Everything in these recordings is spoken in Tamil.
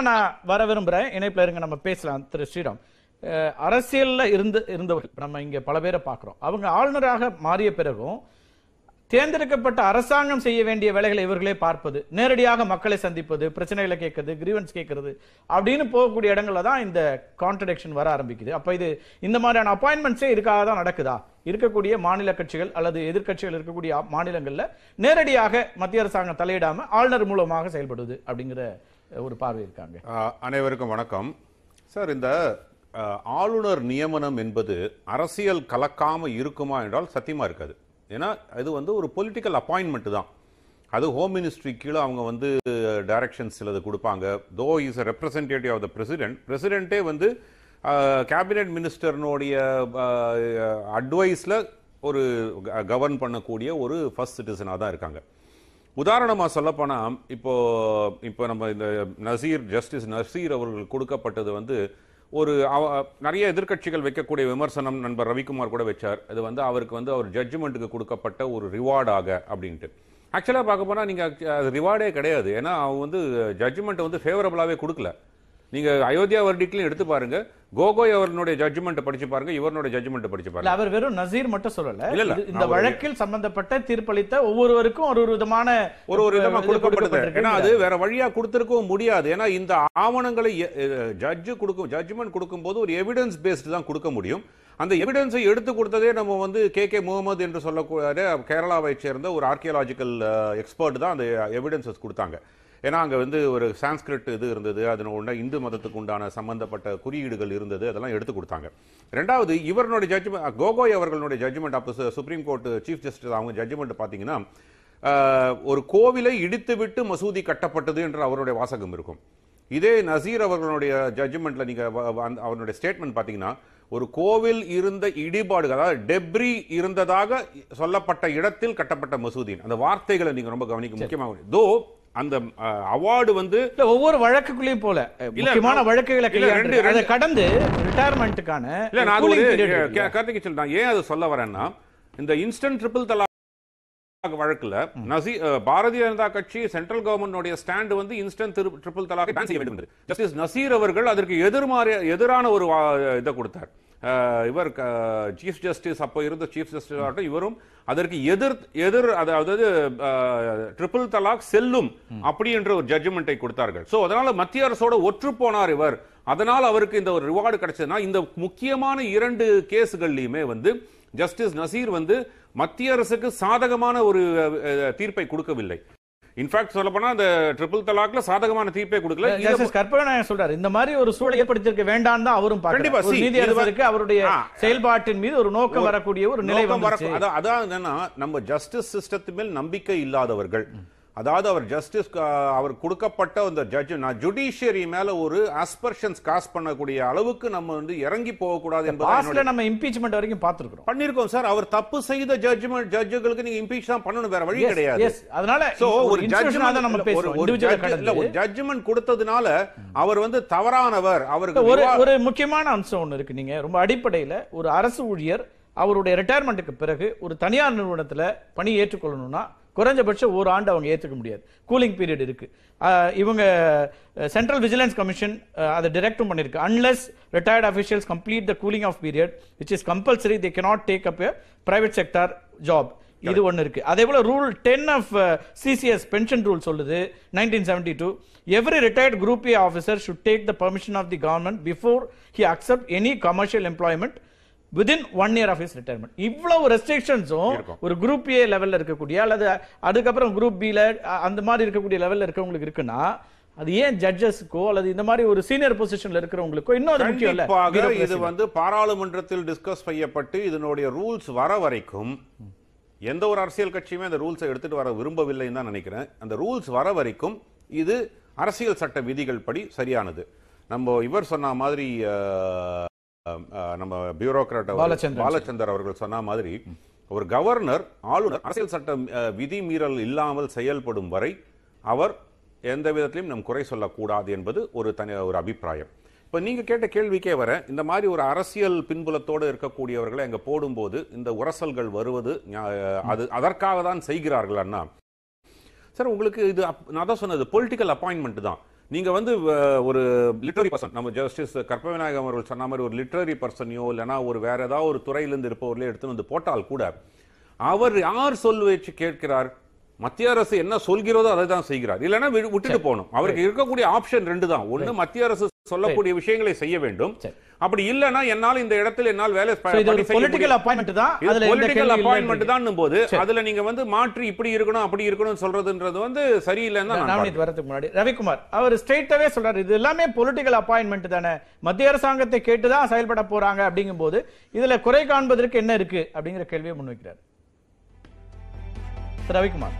நான் வர விரும்புறேன் இணைப்புல இருங்க நம்ம பேசலாம் திரு ஸ்ரீராம் அஹ், அரசியல்ல இருந்து இருந்தவர்கள் இப்ப நம்ம இங்க பல பேரை பார்க்கிறோம் அவங்க ஆளுநராக மாறிய பிறகும் தேர்ந்தெடுக்கப்பட்ட அரசாங்கம் செய்ய வேண்டிய வேலைகளை இவர்களே பார்ப்பது நேரடியாக மக்களை சந்திப்பது பிரச்சனைகளை கேட்கறது கிரீவன்ஸ் கேட்கறது அப்படின்னு போகக்கூடிய இடங்கள்ல தான் இந்த கான்ட்ரடிக்ஷன் வர ஆரம்பிக்குது அப்ப இது இந்த மாதிரியான அப்பாயின்மெண்ட்ஸே இதுக்காக தான் நடக்குதா இருக்கக்கூடிய மாநில கட்சிகள் அல்லது எதிர்க்கட்சிகள் இருக்கக்கூடிய ஆ- மாநிலங்கள்ல நேரடியாக மத்திய அரசாங்கம் தலையிடாம ஆளுநர் மூலமாக செயல்படுது அப்படிங்கிற அஹ், ஒரு பார்வை இருக்காங்க ஆஹ் அனைவருக்கும் வணக்கம் சார் இந்த ஆஹ், ஆளுநர் நியமனம் என்பது அரசியல் கலக்காம இருக்குமா என்றால் சத்தியமா இருக்காது ஏன்னா இது வந்து ஒரு பொலிட்டிக்கல் அப்பாயின்மெண்ட் தான் அது ஹோம் மினிஸ்ட்ரி கீழே அவங்க வந்து டைரக்ஷன்ஸ் சிலது கொடுப்பாங்க though is a representative of the president பிரசிடென்ட்டே வந்து கேபினெட் மினிஸ்டர்னுடைய அட்வைஸில் ஒரு கவர்ன் பண்ணக்கூடிய ஒரு ஃபர்ஸ்ட் சிட்டிசனாக தான் இருக்காங்க உதாரணமா சொல்லப்போனா இப்போ இப்போ நம்ம இந்த நசீர் ஜஸ்டிஸ் நசீர் அவர்கள் கொடுக்கப்பட்டது வந்து ஒரு அவ- நிறைய எதிர்க்கட்சிகள் வைக்கக்கூடிய விமர்சனம் நண்பர் ரவிக்குமார் கூட வச்சார் அது வந்து அவருக்கு வந்து அவர் ஜட்ஜ்மெண்ட்டுக்கு கொடுக்கப்பட்ட ஒரு ரிவார்டாக அப்படின்ட்டு ஆக்சுவலாக பார்க்க போனா நீங்க அது ரிவார்டே கிடையாது ஏன்னா அவங்க வந்து ஜட்ஜ்மெண்ட் வந்து ஃபேவரபிளாவே கொடுக்கல நீங்க அயோத்தியா வர்டிக்லையும் எடுத்து பாருங்க கோகோய் அவர்களுடைய ஜட்ஜ்மெண்ட் படிச்சு பாருங்க இவருடைய ஜட்ஜ்மெண்ட் படிச்சு இல்ல பாருங்க அவர் வெறும் நசீர் மட்டும் சொல்லல இல்ல, இல்ல. இது- இந்த நான் ஒரு- வழக்கில் சம்பந்தப்பட்ட தீர்ப்பளித்த ஒவ்வொருவருக்கும் ஒரு ஒரு விதமான ஒரு ஒரு விதமா இது கொடுக்கப்படுது கொடுக்கப்பட்டிருக்கு. ஏன்னா அது வேற வழியா கொடுத்திருக்கவும் முடியாது ஏன்னா இந்த ஆவணங்களை ஜட்ஜு கொடுக்கும் ஜட்ஜ்மெண்ட் கொடுக்கும்போது ஒரு எவிடன்ஸ் பேஸ்டு தான் கொடுக்க முடியும் அந்த எவிடன்ஸை எடுத்து கொடுத்ததே நம்ம வந்து கே கே முகமது என்று சொல்லக்கூடிய கேரளாவை சேர்ந்த ஒரு ஆர்கியலாஜிக்கல் எக்ஸ்பர்ட் தான் அந்த எவிடன்சஸ் கொடுத்தாங்க ஏன்னா அங்க வந்து ஒரு சான்ஸ்கிரிட் இது இருந்தது அதன உண்ட இந்து மதத்துக்கு உண்டான சம்பந்தப்பட்ட குறியீடுகள் இருந்தது அதெல்லாம் எடுத்து கொடுத்தாங்க ரெண்டாவது இவருடைய ஜட்ஜ்மெண்ட் கோகோய் அவர்களுடைய ஜட்ஜ்மெண்ட் அப்போ சுப்ரீம் கோர்ட் சீஃப் ஜஸ்டிஸ் அவங்க ஜட்ஜ்மெண்ட் பார்த்தீங்கன்னா ஆஹ், ஒரு கோவிலை இடித்துவிட்டு மசூதி கட்டப்பட்டது என்று அவருடைய வாசகம் இருக்கும் இதே நசீர் அவர்களுடைய ஜட்ஜ்மெண்ட்ல நீங்க வ- வ- அந்த- அவருடைய ஸ்டேட்மெண்ட் பாத்தீங்கன்னா ஒரு கோவில் இருந்த இடிபாடுகள் அதாவது டெப்ரி இருந்ததாக சொல்லப்பட்ட இடத்தில் கட்டப்பட்ட மசூதி அந்த வார்த்தைகளை நீங்க ரொம்ப கவனிக்க முக்கியமாக தோ அந்த அவார்டு வந்து இல்ல ஒவ்வொரு வழக்குக்குள்ளேயும் போல முக்கியமான நான்- வழக்குகளை இல்ல, ரெண்டு- கையாண்டு அதை ரெண்டு- கடந்து ரிட்டையர்மெண்ட்டுக்கான இல்ல நான் அது cooling ஒரு period இருக்கு. கார்த்திகை சொல் நான் ஏன் அதை சொல்ல வரேன்னா இந்த இன்ஸ்டன்ட் ட்ரிபிள் தலா வழக்குல நசி அஹ், பாரதிய ஜனதா கட்சி சென்ட்ரல் கவர்மெண்ட் ஸ்டாண்ட் வந்து இன்ஸ்டன்ட் ட்ரிபிள் தலாக் பேன் செய்ய வேண்டும் என்று. ஜஸ்டிஸ் நசீர் அவர்கள் அதற்கு எதிர்மாறிய எதிரான ஒரு வா- இதை கொடுத்தார் அஹ், இவர் சீஃப் ஜஸ்டிஸ் அப்போ இருந்த சீஃப் ஜஸ்டிஸ் ஆகட்டும் இவரும் அதற்கு எதிர் எதிர் அதாவது ட்ரிபிள் தலாக் செல்லும் அப்படி என்ற ஒரு ஜட்ஜ்மெண்ட்டை கொடுத்தார்கள் சோ அதனால மத்திய அரசோட ஒற்று போனார் இவர் அதனால் அவருக்கு இந்த ஒரு ரிவார்டு கிடைச்சதுன்னா இந்த முக்கியமான இரண்டு கேஸுகள்லையுமே வந்து ஜஸ்டிஸ் நசீர் வந்து மத்திய அரசுக்கு சாதகமான ஒரு அஹ், தீர்ப்பை கொடுக்கவில்லை இன்ஃபேக்ட் சொல்ல போனா அந்த ட்ரிபிள் தலாக்ல சாதகமான தீர்ப்பை கொடுக்கல இதை ஜஸ்டிஸ் கற்பகநாயகம் சொல்றாரு இந்த மாதிரி ஒரு சூழல் ஏற்படுத்தியிருக்க வேண்டாம் தான் அவரும் கண்டிப்பா, பார்க்கிறார் ஒரு see, நீதி இது வந்து- அரசருக்கு அவருடைய ஆ. செயல்பாட்டின் மீது ஒரு நோக்கம் வரக்கூடிய ஒரு நிலை நோக்கம் வந்துச்சு வரக்கூ- அதான் அதான் என்னன்னா நம்ம ஜஸ்டிஸ் சிஸ்டத்து மேல் நம்பிக்கை இல்லாதவர்கள் அதாவது அவர் ஜஸ்டிஸ் அவர் கொடுக்கப்பட்ட அந்த ஜட்ஜ் நான் ஜுடிஷியரி மேல ஒரு ஆஸ்பர்ஷன்ஸ் காஸ் பண்ணக்கூடிய அளவுக்கு நம்ம வந்து இறங்கி போகக்கூடாது என்பது பாஸ்ட்ல நம்ம இம்பீச்மெண்ட் வரைக்கும் பார்த்திருக்கிறோம் பண்ணிருக்கோம் சார் அவர் தப்பு செய்த ஜட்ஜ்மெண்ட் ஜட்ஜுகளுக்கு நீங்க இம்பீச் தான் பண்ணணும் வேற வழி Yes, கிடையாது yes. அதனால சோ ஒரு ஒரு institutional ஆ தான் நம்ம ஜட்ஜ்மெண்ட் பேசுறோம் ஒரு individual judge- இல்ல, கடந்து ஒரு ஜட்ஜ்மெண்ட் கொடுத்ததுனால அவர் வந்து தவறானவர் அவருக்கு ஒரு விவா- ஒரு முக்கியமான அம்சம் ஒண்ணு இருக்கு நீங்க ரொம்ப அடிப்படையில ஒரு அரசு ஊழியர் அவருடைய ரிட்டையர்மெண்ட்டுக்கு பிறகு ஒரு தனியார் நிறுவனத்துல பணி ஏற்றுக்கொள்ளணும்னா குறைஞ்சபட்சம் ஒரு ஆண்டு அவங்க ஏத்துக்க முடியாது கூலிங் பீரியட் இருக்கு ஆஹ் இவங்க சென்ட்ரல் விஜிலன்ஸ் கமிஷன் அதை டிரெக்டும் பண்ணிருக்கு unless retired officials complete the cooling off period which is compulsory they cannot take up a private sector job இது ஒன்னு இருக்கு அதே போல rule ten of CCS pension rule சொல்லுது nineteen seventy two every retired group A officer should take the permission of the government before he accept any commercial employment within one year of his retirement இவ்வளவு ரெஸ்ட்ரிக்ஷன்ஸும் இருக்கும். ஒரு குரூப் ஏ லெவல்ல இருக்கக்கூடிய அல்லது அதுக்கப்புறம் குரூப் பில அந்த மாதிரி இருக்கக்கூடிய லெவல்ல இருக்கவங்களுக்கு இருக்குன்னா அது ஏன் ஜட்ஜஸ்க்கோ அல்லது இந்த மாதிரி ஒரு சீனியர் பொசிஷன்ல இருக்கிறவங்களுக்கோ இன்னும் அது முக்கியம் இல்ல கண்டிப்பாக bureaucracy இது ல. வந்து பாராளுமன்றத்தில் டிஸ்கஸ் செய்யப்பட்டு இதனுடைய ரூல்ஸ் வர வரைக்கும் எந்த ஒரு அரசியல் கட்சியுமே அந்த ரூல்ஸை எடுத்துட்டு வர விரும்பவில்லைன்னு தான் நினைக்கிறேன் அந்த ரூல்ஸ் வர வரைக்கும் இது அரசியல் சட்ட விதிகள் படி சரியானது நம்ம இவர் சொன்ன மாதிரி அஹ், அஹ், நம்ம பியூரோக்ராட் பாலச்சந்திரன் பாலச்சந்தர் அவர்கள் சொன்ன மாதிரி ஒரு கவர்னர் ஆளுநர் அரசியல் சட்ட அஹ், விதி மீறல் இல்லாமல் செயல்படும் வரை அவர் எந்த விதத்திலும் நம் குறை சொல்லக்கூடாது என்பது ஒரு தனி ஒரு அபிப்பிராயம் இப்ப நீங்க கேட்ட கேள்விக்கே வர இந்த மாதிரி ஒரு அரசியல் பின்புலத்தோடு இருக்கக்கூடியவர்களை அங்க போடும்போது இந்த உரசல்கள் வருவது ஞா- அது அதற்காக தான் செய்கிறார்கள் அண்ணா சார் உங்களுக்கு இது அப்- நான் தான் சொன்னது பொலிட்டிக்கல் அப்பாயின்மெண்ட் தான் நீங்க வந்து அஹ், ஒரு லிட்டரரி பர்சன் நம்ம ஜஸ்டிஸ் கற்பவிநாயகம் அவர்கள் சொன்ன மாதிரி ஒரு லிட்டரரி பர்சனையோ இல்லைன்னா ஒரு வேற ஏதாவது ஒரு துறையிலிருந்து இருப்பவர்களே எடுத்துன்னு வந்து போட்டால் கூட அவர் யார் சொல் வச்சு கேட்கிறார் மத்திய அரசு என்ன சொல்கிறதோ அதை தான் செய்கிறார் இல்லைன்னா வி- விட்டுட்டு போகணும் அவருக்கு இருக்கக்கூடிய ஆப்ஷன் ரெண்டு தான் ஒண்ணு மத்திய அரசு சொல்லக்கூடிய விஷயங்களை செய்ய வேண்டும் சரி. அப்படி இல்லைன்னா என்னால் இந்த இடத்துல என்னால் வேலை ப- So இது ஒரு பணி செய்ய பொலிட்டிக்கல் முடியாது. அப்பாயின்மெண்ட் தான் இது அதுல எந்த பொலிட்டிக்கல் கேள்வியும் இல்லை அப்பாயின்மெண்ட் தான் போது சரி. அதுல நீங்க வந்து மாற்றி இப்படி இருக்கணும் அப்படி இருக்கணும் சொல்றதுன்றது வந்து சரியில்லைன்னு தான் நான் நவநீத் வரதுக்கு முன்னாடி ரவிக்குமார் அவர் ஸ்ட்ரெயிட்டாவே சொல்றாரு இது எல்லாமே பொலிட்டிக்கல் அப்பாயின்மெண்ட் தானே மத்திய அரசாங்கத்தை கேட்டுதான் செயல்பட போறாங்க அப்படிங்கும்போது இதுல குறை காண்பதற்கு என்ன இருக்கு அப்படிங்கிற கேள்வியை முன்வைக்கிறார் திரு ரவிக்குமார்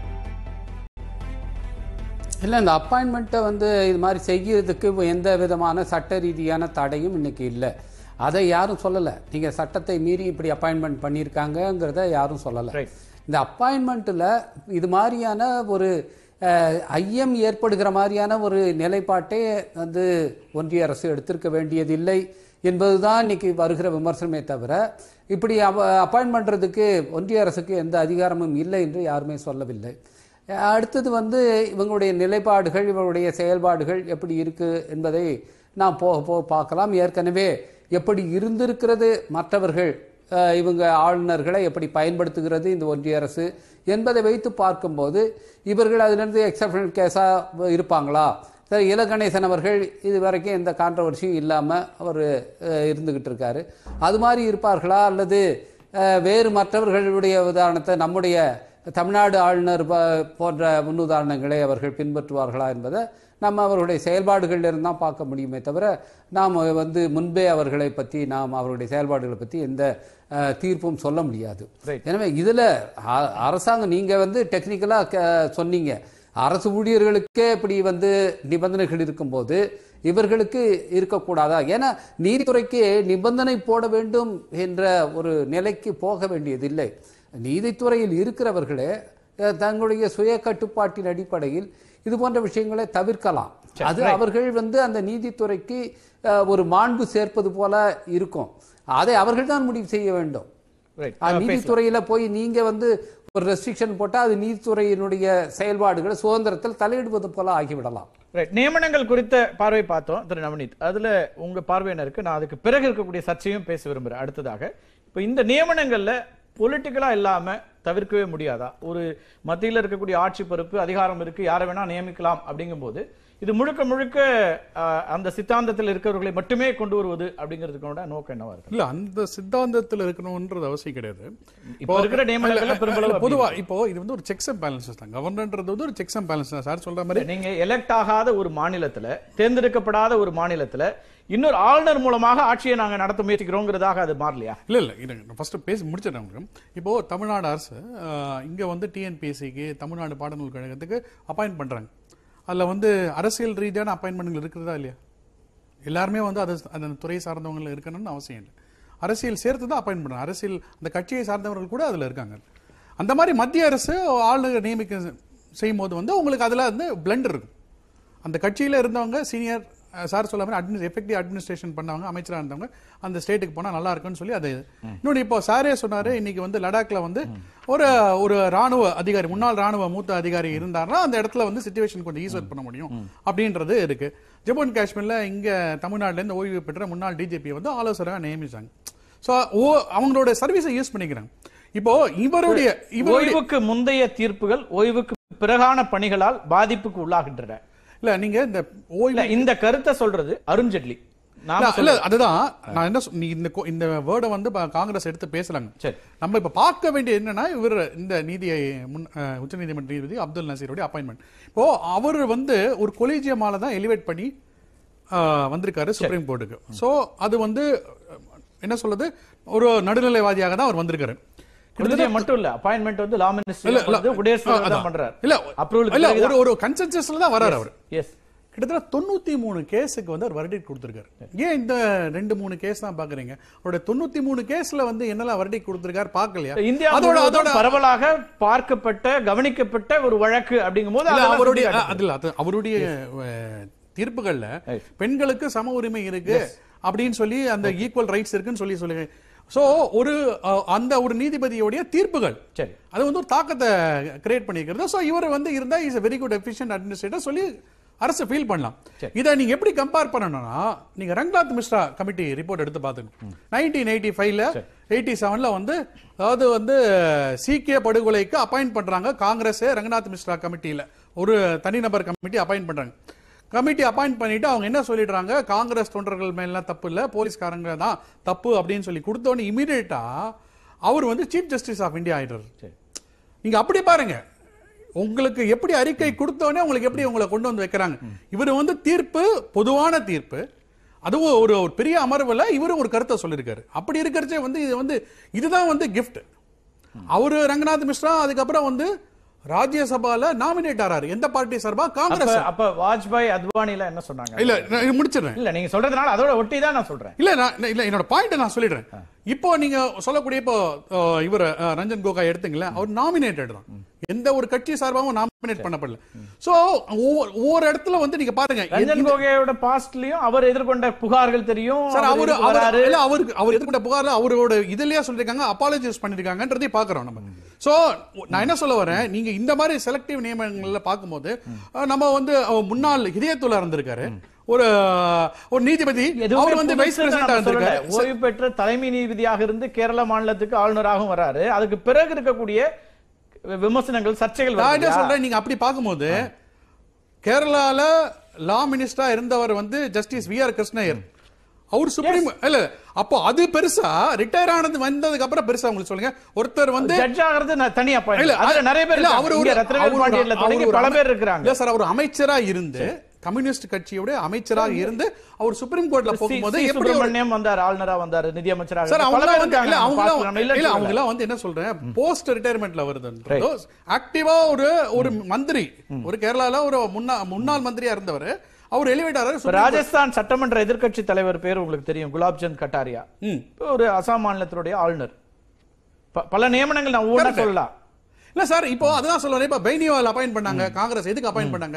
இல்லை இந்த அப்பாயின்மெண்ட்டை வந்து இது மாதிரி செய்யறதுக்கு எந்த விதமான சட்ட ரீதியான தடையும் இன்னைக்கு இல்லை அதை யாரும் சொல்லலை நீங்கள் சட்டத்தை மீறி இப்படி அப்பாயின்மெண்ட் பண்ணியிருக்காங்கங்கிறத யாரும் சொல்லலை Right. இந்த அப்பாயின்மெண்ட்டில் இது மாதிரியான ஒரு அஹ், ஐயம் ஏற்படுகிற மாதிரியான ஒரு நிலைப்பாட்டை வந்து ஒன்றிய அரசு எடுத்திருக்க வேண்டியதில்லை என்பதுதான் இன்னைக்கு வருகிற விமர்சனமே தவிர இப்படி அப்பாயின்ட் பண்ணுறதுக்கு ஒன்றிய அரசுக்கு எந்த அதிகாரமும் இல்லை என்று யாருமே சொல்லவில்லை அடுத்தது வந்து இவங்களுடைய நிலைப்பாடுகள் இவங்களுடைய செயல்பாடுகள் எப்படி இருக்கு என்பதை நாம் போக போக பார்க்கலாம் ஏற்கனவே எப்படி இருந்திருக்கிறது மற்றவர்கள் அஹ், இவங்க ஆளுநர்களை எப்படி பயன்படுத்துகிறது இந்த ஒன்றிய அரசு என்பதை வைத்து பார்க்கும்போது இவர்கள் அதிலிருந்து எக்ஸப்ஷனல் கேஸாக இருப்பாங்களா சரி இலகணேசன் அவர்கள் இது வரைக்கும் எந்த கான்ட்ரவர்சியும் இல்லாமல் அவர் இருந்துகிட்டு இருக்காரு அது மாதிரி இருப்பார்களா அல்லது அஹ், வேறு மற்றவர்களுடைய உதாரணத்தை நம்முடைய தமிழ்நாடு ஆளுநர் ப- போன்ற முன்னுதாரணங்களை அவர்கள் பின்பற்றுவார்களா என்பதை நம்ம அவர்களுடைய செயல்பாடுகளில் இருந்து தான் பார்க்க முடியுமே தவிர நாம் வந்து முன்பே அவர்களை பற்றி நாம் அவருடைய செயல்பாடுகளை பற்றி எந்த அஹ், தீர்ப்பும் சொல்ல முடியாது Right. எனவே இதில் அரசாங்கம் நீங்கள் வந்து டெக்னிக்கலாக சொன்னீங்க அரசு ஊழியர்களுக்கே இப்படி வந்து நிபந்தனைகள் இருக்கும்போது இவர்களுக்கு இருக்கக்கூடாதா ஏன்னா நீதித்துறைக்கு நிபந்தனை போட வேண்டும் என்ற ஒரு நிலைக்கு போக வேண்டியதில்லை நீதித்துறையில் இருக்கிறவர்களே அஹ், தங்களுடைய சுய கட்டுப்பாட்டின் அடிப்படையில் இது போன்ற விஷயங்களை தவிர்க்கலாம் அது அவர்கள் வந்து அந்த நீதித்துறைக்கு அஹ், ஒரு மாண்பு சேர்ப்பது போல இருக்கும் அதை அவர்கள் தான் முடிவு செய்ய வேண்டும் Right. ஆ, நீதித்துறையில போய் நீங்க வந்து ஒரு ரெஸ்ட்ரிக்ஷன் போட்டா அது நீதித்துறையினுடைய செயல்பாடுகளை சுதந்திரத்தில் தலையிடுவது போல ஆகிவிடலாம் ரைட் நியமனங்கள் குறித்த பார்வை பார்த்தோம் திரு நவநீத் அதுல உங்க பார்வை என்ன இருக்கு நான் அதுக்கு பிறகு இருக்கக்கூடிய சர்ச்சையும் பேச விரும்புறேன் அடுத்ததாக இப்போ இந்த நியமனங்கள்ல பொலிட்டிக்கலா இல்லாம தவிர்க்கவே முடியாதா ஒரு மத்தியில் இருக்கக்கூடிய ஆட்சி பொறுப்பு அதிகாரம் இருக்கு யாரை வேணா நியமிக்கலாம் அப்படிங்கும்போது இது முழுக்க முழுக்க ஆஹ், அந்த சித்தாந்தத்தில் இருக்கிறவர்களை மட்டுமே கொண்டு வருவது அப்படிங்கிறதுக்கோட நோக்கம் என்னவா இருக்கு இல்ல அந்த சித்தாந்தத்தில் இருக்கணும்ன்றது அவசியம் கிடையாது இப்ப இருக்கிற நியமனங்கள்ல இல்ல, பெரும்பளவு இல்ல, பொதுவா இப்போ இது வந்து ஒரு செக்ஸ் அண்ட் பேலன்சஸ் தான் கவர்னர்ன்றது வந்து ஒரு செக்ஸ் அண்ட் பேலன்ஸ் தான் சார் சொல்ற மாதிரி நீங்க எலெக்ட் ஆகாத ஒரு மாநிலத்துல தேர்ந்தெடுக்கப்படாத ஒரு மாநிலத்துல இன்னொரு ஆளுநர் மூலமாக ஆட்சியை நாங்க நடத்த முயற்சிக்கிறோங்கிறதாக அது மாறலையா இல்ல இல்ல இருங்க ஃபர்ஸ்ட் பேசி முடிச்சிடறேன் உங்களுக்கு இப்போ தமிழ்நாடு அரசு அஹ், இங்க வந்து டிஎன்பிஎஸ்சிக்கு தமிழ்நாடு பாடநூல் கழகத்துக்கு அப்பாயின்ட் பண்றாங்க அதுல வந்து அரசியல் ரீதியான அப்பாயின்மெண்ட்கள் இருக்கிறதா இல்லையா எல்லாருமே வந்து அது அந்த துறை சார்ந்தவங்க இருக்கணும்னு அவசியம் இல்லை அரசியல் சேர்த்து தான் அப்பாயின்ட் பண்றாங்க அரசியல் அந்த கட்சியை சார்ந்தவர்கள் கூட அதுல இருக்காங்க அந்த மாதிரி மத்திய அரசு ஆளுநர் நியமிக்க செய்யும் போது வந்து உங்களுக்கு அதுல வந்து பிளண்ட் இருக்கும் அந்த கட்சியில இருந்தவங்க சீனியர் சார் சொல்ல மாதிரி அட்மினிஸ் எஃபெக்டிவ் அட்மினிஸ்ட்ரேஷன் பண்ணவங்க அமைச்சரா இருந்தவங்க அந்த ஸ்டேட்டுக்கு போனா நல்லா இருக்கும்னு சொல்லி அது இன்னொன்று இப்போ சாரே சொன்னாரு இன்னைக்கு வந்து லடாக்ல வந்து ஒரு ஒரு ராணுவ அதிகாரி முன்னாள் ராணுவ மூத்த அதிகாரி இருந்தாருன்னா அந்த இடத்துல வந்து சுச்சுவேஷன் கொஞ்சம் ஈஸர் பண்ண முடியும் அப்படின்றது இருக்கு ஜம்மு அண்ட் காஷ்மீர்ல இங்க தமிழ்நாட்டுல இருந்து ஓய்வு பெற்ற முன்னாள் டிஜிபி வந்து ஆலோசகராக நியமிச்சாங்க ஸோ அவங்களோட சர்வீஸை யூஸ் பண்ணிக்கிறாங்க இப்போ இவருடைய இவருடைய ஓய்வுக்கு முந்தைய தீர்ப்புகள் ஓய்வுக்கு பிறகான பணிகளால் பாதிப்புக்கு உள்ளாகின்றன இல்ல நீங்க இந்த ஓய்வு இல்ல இந்த கருத்தை சொல்றது அருண்ஜெட்லி நாம இல்ல, இல்ல சொல்றது- அதுதான் நான் என்ன சொ- நீ இந்த கொ- இந்த வேர்டை வந்து ப- காங்கிரஸ் எடுத்து பேசலாங்க சரி. நம்ம இப்ப பார்க்க வேண்டிய என்னன்னா இவர் இந்த நீதியை முன் அஹ், உச்சநீதிமன்ற நீதிபதி அப்துல் நசீருடைய அப்பாயின்மெண்ட் இப்போ அவர் வந்து ஒரு கொலீஜியமால தான் எலிவேட் பண்ணி அஹ், வந்திருக்காரு சுப்ரீம் கோர்ட்டுக்கு சோ அது வந்து அஹ், என்ன சொல்றது ஒரு நடுநிலைவாதியாக தான் அவர் வந்திருக்காரு கொள்கையை மட்டும் இல்ல அப்பாயின்மெண்ட் வந்து லா இல்ல, இல்ல, மினிஸ்டர் குடியரசு அஹ், தான் அதான். பண்றாரு இல்ல அப்ரூவல் இல்ல ஒரு ஒரு கன்சென்சஸ்ல தான் வராரு அவர் எஸ் கிட்டத்தட்ட தொண்ணூத்தி மூணு கேஸுக்கு வந்து அவர் வரடிக் கொடுத்திருக்காரு ஏன் இந்த ரெண்டு மூணு கேஸ் தான் பாக்குறீங்க அவருடைய தொண்ணூத்தி மூணு கேஸ்ல வந்து என்னெல்லாம் வரடிக் கொடுத்திருக்காரு பாக்கலையா இந்தியா அதோட முழுவதும் அதோட பரவலாக பார்க்கப்பட்ட கவனிக்கப்பட்ட ஒரு வழக்கு அப்படிங்கும்போது இல்ல, அதெல்லாம் அவருடைய சுட்டிக்காட்டுது. அது இல்ல, அது அவருடைய அஹ், தீர்ப்புகள்ல Right. பெண்களுக்கு சம உரிமை இருக்கு அப்படின்னு சொல்லி அந்த ஈக்குவல் ரைட்ஸ் இருக்குன்னு சொல்லி சொல்லுங்க சோ ஒரு அஹ், அந்த ஒரு நீதிபதியோடைய தீர்ப்புகள் சரி அது வந்து ஒரு தாக்கத்தை கிரியேட் பண்ணிக்கிறது சோ இவர் வந்து இருந்தா is very good efficient administrator சொல்லி அரசு ஃபீல் பண்ணலாம் இதை நீங்க எப்படி கம்பேர் பண்ணணும்னா நீங்க ரங்கநாத் மிஸ்ரா கமிட்டி ரிப்போர்ட் எடுத்து பாத்துங்க நைன்டீன் எயிட்டி ஃபைவ்ல எயிட்டி செவன்ல வந்து அதாவது வந்து சீக்கிய படுகொலைக்கு அப்பாயிண்ட் பண்றாங்க காங்கிரஸ் ரங்கநாத் மிஸ்ரா கமிட்டியில ஒரு தனிநபர் கமிட்டி அப்பாயிண்ட் பண்றாங்க கமிட்டி அப்பாயிண்ட் பண்ணிட்டு அவங்க என்ன சொல்லிடுறாங்க காங்கிரஸ் தொண்டர்கள் மேலாம் தப்பு இல்ல போலீஸ்காரங்க தான் தப்பு அப்படின்னு சொல்லி கொடுத்தோன்னு இமீடியட்டா அவர் வந்து சீஃப் ஜஸ்டிஸ் ஆஃப் இந்தியா ஆயிடுறாரு நீங்க அப்படி பாருங்க உங்களுக்கு எப்படி அறிக்கை கொடுத்தோன்னே உங்களுக்கு எப்படி உங்களை கொண்டு வந்து வைக்கிறாங்க இவர் வந்து தீர்ப்பு பொதுவான தீர்ப்பு அதுவும் ஒரு ஒரு பெரிய அமர்வுல இவரும் ஒரு கருத்தை சொல்லியிருக்காரு அப்படி இருக்கிறச்சே வந்து இது வந்து இதுதான் வந்து கிஃப்ட் அவரு ரங்கநாத் மிஸ்ரா அதுக்கப்புறம் வந்து ராஜ்யசபால நாமினேட் ஆறாரு எந்த பார்ட்டி சார்பா அப்ப காங்கிரஸ் அப்ப வாஜ்பாய் அத்வானி எல்லாம் என்ன சொன்னாங்க இல்ல நான் இது முடிச்சிடுறேன் இல்ல நீங்க சொல்றதுனால அதோட ஒட்டி தான் நான் சொல்றேன் இல்ல நான் இல்ல என்னோட பாயிண்ட் நான் சொல்லிடுறேன் இப்போ நீங்க சொல்லக்கூடிய இப்போ அஹ், இவர் அஹ், ரஞ்சன் கோகாய் எடுத்தீங்களா அவர் நாமினேட்டட் தான் எந்த ஒரு கட்சி சார்பாகவும் நாமினேட் பண்ணப்படல சோ ஒவ்வொரு இடத்துல வந்து நீங்க பாருங்க ரஞ்சன் கோகையோட பாஸ்ட்லயும் அவர் எதிர்கொண்ட புகார்கள் தெரியும் சார் அவர் அவரு எதுக்கு அவர் வராரு. இல்ல அவருக்கு அவர் எதிர்கொண்ட புகார்ல அவரோட இதுலயே சொல்லிருக்காங்க அப்பாலஜைஸ் பண்ணிருக்காங்கன்றதை பாக்குறோம் நம்ம சோ நான் என்ன சொல்ல வரேன் நீங்க இந்த மாதிரி செலக்டிவ் நியமனங்கள்ல பாக்கும்போது அஹ், நம்ம வந்து அஹ், முன்னாள் இதயத்துல இருந்திருக்காரு ஒரு ஒரு நீதிபதி எதுவுமே அவர் வந்து வைஸ் புதுசுன்னு பிரசிடண்டா நம்ம சொல்லல. இருந்திருக்காரு ஓய்வு பெற்ற தலைமை நீதிபதியாக இருந்து கேரள மாநிலத்துக்கு ஆளுநராகவும் வராரு அதுக்கு பிறகு இருக்கக்கூடிய விமர்சனங்கள் சர்ச்சைகள் நான் வருது என்ன இல்லையா? சொல்றேன் நீங்க அப்படி பார்க்கும்போது கேரளால லா மினிஸ்டரா இருந்தவர் வந்து ஜஸ்டிஸ் வி ஆர் கிருஷ்ணயர் அவர் சுப்ரீம் இல்ல அப்போ அது பெருசா ரிட்டையர் ஆனது வந்ததுக்கு அப்புறம் பெருசா உங்களுக்கு சொல்லுங்க ஒருத்தர் வந்து ஜட்ஜ் ஆகிறது நான் தனி இல்ல, appointment. அதுல நிறைய பேர் இல்ல, இருக்காங்க. அவர் ஒரு- இங்க ரத்னவேல் அவர் ஒரு- பாண்டியன்ல அவர் தொடங்கி ஒரு பல அமை- பேர் இருக்கிறாங்க இல்ல சார் அவர் அமைச்சரா இருந்து கம்யூனிஸ்ட் கட்சியோட அமைச்சராக இருந்து அவர் சுப்ரீம் கோர்ட்ல சி- போகும்போது சி. எப்படி ஒரு- சுப்பிரமணியம் வந்தார் ஆளுநரா வந்தாரு நிதி அமைச்சராக சார் பல அவங்க பேர் வந்து இருக்காங்க. இல்ல நம்ம அவங்க பார்க்கலாம். நம்ம இல்லைன்னு இல்ல சொல்லல. அவங்க வந்து என்ன சொல்றேன் போஸ்ட் ரிட்டையர்மெண்ட்ல வருது ஆக்டிவா ஒரு ஒரு மந்திரி ஒரு கேரளால ஒரு முன்னா முன்னாள் மந்திரியா இருந்தவர் அவர் எலிவேட் இப்ப ஆறாரு ராஜஸ்தான் சட்டமன்ற எதிர்க்கட்சி தலைவர் பேர் உங்களுக்கு தெரியும் குலாப்சந்த் கட்டாரியா ம். இப்ப ஒரு அசாம் மாநிலத்தினுடைய ஆளுநர் ப- பல நியமனங்கள் நான் ஒவ்வொன்றா Correct. சொல்லலாம் இல்ல சார் இப்போ அதுதான் சொல்றேன் இப்ப பைனிவால் அப்பாயிண்ட் பண்ணாங்க காங்கிரஸ் எதுக்கு அப்பாயிண்ட் பண்ணாங்க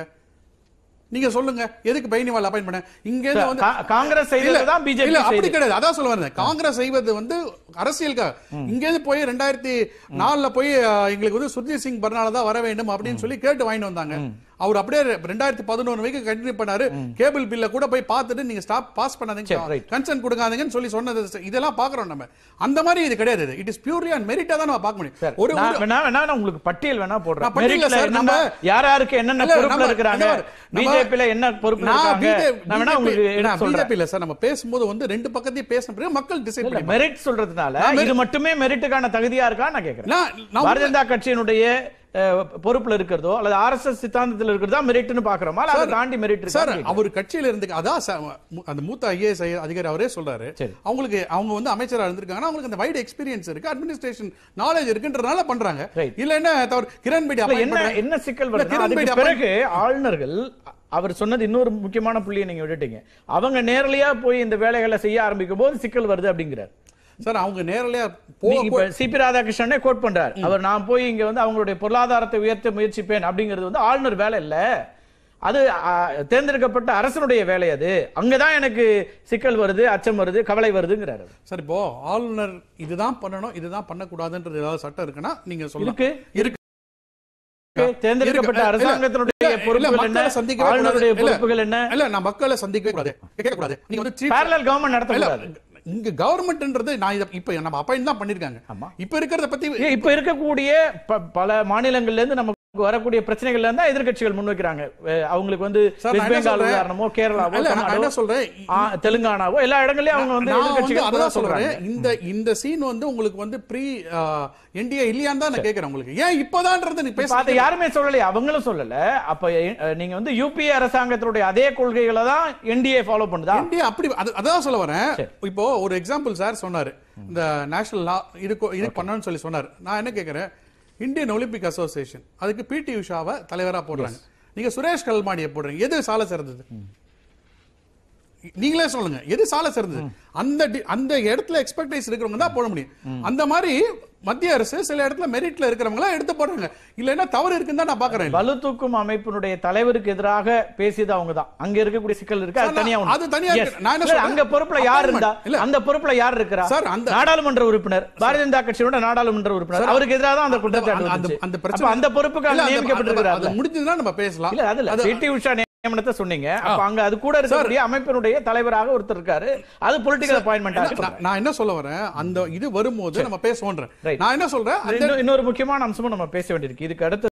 நீங்க சொல்லுங்க எதுக்கு பைனிவால் அப்பாயிண்ட் பண்ண இங்க இருந்து வந்து கா- காங்கிரஸ் இல்ல, செய்ததுதான் பிஜேபி இல்ல அப்படி செய்தது. கிடையாது அதான் சொல்ல வரேன் காங்கிரஸ் செய்வது வந்து அரசியலுக்காக இங்க இருந்து போய் ரெண்டாயிரத்தி நாலுல போய் அஹ், எங்களுக்கு வந்து சுர்ஜித் சிங் பர்னால தான் வர வேண்டும் அப்படின்னு சொல்லி கேட்டு வாங்கிட்டு வந்தாங்க அவர் அப்படியே ரெண்டாயிரத்தி பதினொன்று வரைக்கும் கண்டினியூ பண்ணாரு கேபிள் பில்ல கூட போய் பார்த்துட்டு நீங்க ஸ்டாப் பாஸ் பண்ணாதீங்க சரி, right. கன்சென்ட் கொடுக்காதீங்கன்னு சொல்லி சொன்னது இதெல்லாம் பாக்குறோம் நம்ம அந்த மாதிரி இது கிடையாது இட் இஸ் பியூர்லி அண்ட் மெரிட்டா தான் நம்ம பார்க்க முடியும் சார், ஒரு நான் ஒரு- வேணா வேணா நான் உங்களுக்கு பட்டியல் வேணா போடுறேன் நான் பட்டியல்ல மெரிட்ல சார், என்னென்ன- நம்ம- யார் யாருக்கு என்னென்ன இல்ல, பொறுப்புல நம்ம- இருக்கிறாங்க நம்ம- பிஜேபில என்ன பொறுப்புல நான் இருக்காங்க BJP நான் வேணா உங்களுக்கு நான் எடுத்து சொல்றேன் BJP இல்ல சார் நம்ம பேசும்போது வந்து ரெண்டு பக்கத்தையும் பேசின பிறகு மக்கள் டிசைட் பண்ணி மெரிட் சொல்றதுனால நான் merit- இது மட்டுமே மெரிட்டுக்கான தகுதியா இருக்கா நான் கேக்குறேன் நான் நான் பாரதிய ஜனதா கட்சியினுடைய அஹ், பொறுப்புல இருக்கிறதோ அல்லது ஆர்எஸ்எஸ் சித்தாந்தத்தில் இருக்கிறதா மெரிட்னு பாக்குறோமா அல்ல அதை தாண்டி மெரிட் சார் இருக்கா அவர் கட்சியில இருந்து அதான் சார், மு- அந்த மூத்த ஐஏஎஸ் அதிகாரி அவரே சொல்றாரு சரி. அவங்களுக்கு அவங்க வந்து அமைச்சரா இருந்திருக்காங்கன்னா அவங்களுக்கு அந்த வைடு எக்ஸ்பீரியன்ஸ் இருக்கு அட்மினிஸ்ட்ரேஷன் நாலேஜ் இருக்குன்றதுனால பண்றாங்க Right. இல்ல என்ன தவறு கிரண் பேடி இல்ல, appoint என்ன பண்றாங்க. என்ன சிக்கல் இல்ல, வருது கிரண் பேடி அதுக்கு appoint- பிறகு ஆளுநர்கள் அவர் சொன்னது இன்னொரு முக்கியமான புள்ளியை நீங்க விட்டுட்டீங்க அவங்க நேரலையா போய் இந்த வேலைகளை செய்ய ஆரம்பிக்கும் போது சிக்கல் வருது அப்படிங்கிறார் சார் அவங்க நேரலையா நீங்க போக இப்ப சிபி ராதாகிருஷ்ணனே கோட் பண்றார் அவர் நான் போய் இங்க வந்து அவங்களுடைய பொருளாதாரத்தை உயர்த்த முயற்சிப்பேன் அப்படிங்கிறது வந்து ஆளுநர் வேலை இல்ல அது ஆ, தேர்ந்தெடுக்கப்பட்ட அரசனுடைய வேலை அது அங்கதான் எனக்கு சிக்கல் வருது அச்சம் வருது கவலை வருதுங்கிறாரு சார் இப்போ ஆளுநர் இதுதான் பண்ணணும் இதுதான் பண்ணக்கூடாதுன்றது ஏதாவது சட்டம் இருக்குன்னா நீங்க சொல்லலாம் இருக்கு இருக்கு தேர்ந்தெடுக்கப்பட்ட இல்ல, அரசாங்கத்தினுடைய இல்ல, இல்ல, பொறுப்புகள் மக்களை என்ன சந்திக்கவே கூடாது. ஆளுநருடைய இல்ல, பொறுப்புகள் என்ன இல்ல நான் மக்களை சந்திக்கவே கூடாது கேட்க கூடாது நீங்க வந்து chief- பேரலல் கவர்மெண்ட் இல்ல, நடத்தக்கூடாது இங்க கவர்மெண்ட்ன்றது நான் இத இப்ப நம்ம அப்பாயிண்ட் தான் பண்ணிருக்காங்க ஆமா. இப்ப இருக்கிறத பத்தி ஏன் இப்ப இருக்கக்கூடிய ப- பல மாநிலங்கள்ல இருந்து நமக்கு வரக்கூடிய பிரச்சனைகள்ல இருந்தா எதிர்க்கட்சிகள் முன்வைக்கிறாங்க அஹ் அவங்களுக்கு வந்து சார், நான் வெஸ்ட் என்ன பெங்கால் சொல்றேன்? உதாரணமோ கேரளாவோ இல்ல, நான் தமிழ்நாடோ, என்ன சொல்றேன் ஆ, தெலுங்கானாவோ எல்லா இடங்கள்லயும் அவங்க வந்து நான் வந்து எதிர்க்கட்சிகள் அதான் குறை சொல்றேன் சொல்றாங்க இந்த இந்த சீன் வந்து உங்களுக்கு வந்து ப்ரீ என்டிஏ இல்லையான்னு தான் நான் கேக்குறேன் உங்களுக்கு ஏன் இப்பதான்றது நீ இப்ப அதை பேச யாருமே சொல்லலையே அவங்களும் சொல்லல அப்ப அஹ், நீங்க வந்து யூபிஏ அரசாங்கத்தினுடைய அதே கொள்கைகளை தான் என்டிஏ ஃபாலோ பண்ணுதா இந்தியா அப்படி அது- அதான் சொல்ல வரேன் இப்போ ஒரு எக்ஸாம்பிள் சார் சொன்னாரு இந்த நேஷனல் லா இது கொ- இது பண்ணணும்னு சொல்லி சொன்னாரு நான் என்ன கேக்குறேன் இந்தியன் ஒலிம்பிக் அசோசியேஷன் அதுக்கு பிடி உஷாவை தலைவரா போடுறாங்க நீங்க சுரேஷ் கல்மாடியை போடுறீங்க எது சால சிறந்தது நீங்களே சொல்லுங்க எது சால சிறந்தது அந்த டி- அந்த இடத்துல எக்ஸ்பெக்டேஷன் இருக்கிறவங்க தான் போட முடியும் அந்த மாதிரி மத்திய அரசு சில இடத்துல மெரிட்ல இருக்கிறவங்க எடுத்து போடுறாங்க இல்லைன்னா தவறு இருக்குன்னு தான் நான் பாக்குறேன் பளு தூக்கும் அமைப்பினுடைய தலைவருக்கு எதிராக பேசியது அவங்க தான் அங்க இருக்கக்கூடிய சிக்கல் இருக்கு அது சார், தனியா நான்- ஒண்ணு. அது தனியா Yes. இருக்கு. நான் என்ன இல்ல, சொல்றேன்? அங்க பொறுப்புல யார் இருந்தா Appointment. இல்ல. அந்த பொறுப்புல யார் இருக்கிறா சார், அந்த- நாடாளுமன்ற உறுப்பினர் பாரதிய ஜனதா கட்சியோட நாடாளுமன்ற உறுப்பினர் அவருக்கு எதிராக தான் அந்த குற்றச்சாட்டு அந்த- வந்துச்சு. அந்த அப்ப பிரச்சனை அந்த பொறுப்புக்கு இல்ல, அவர் அந்த- நியமிக்கப்பட்டிருக்கிறார் அது முடிஞ்சதுன்னா நம்ம பேசலாம் இல்ல அதுல அது- பிடி உஷா நியமனத்தை சொன்னீங்க அப்ப அங்க அது கூட இருக்கக்கூடிய அமைப்பினுடைய தலைவராக ஒருத்தர் இருக்காரு அது பொலிட்டிக்கல் அப்பாயின்மெண்டா நான் நான் என்ன சொல்ல வரேன் அந்த இது வரும்போது நம்ம பேசுவோன்றேன் Right. நான் என்ன சொல்றேன் அந்த இன்னொரு முக்கியமான அம்சமும் நம்ம பேச வேண்டியிருக்கு இதுக்கு அடுத்து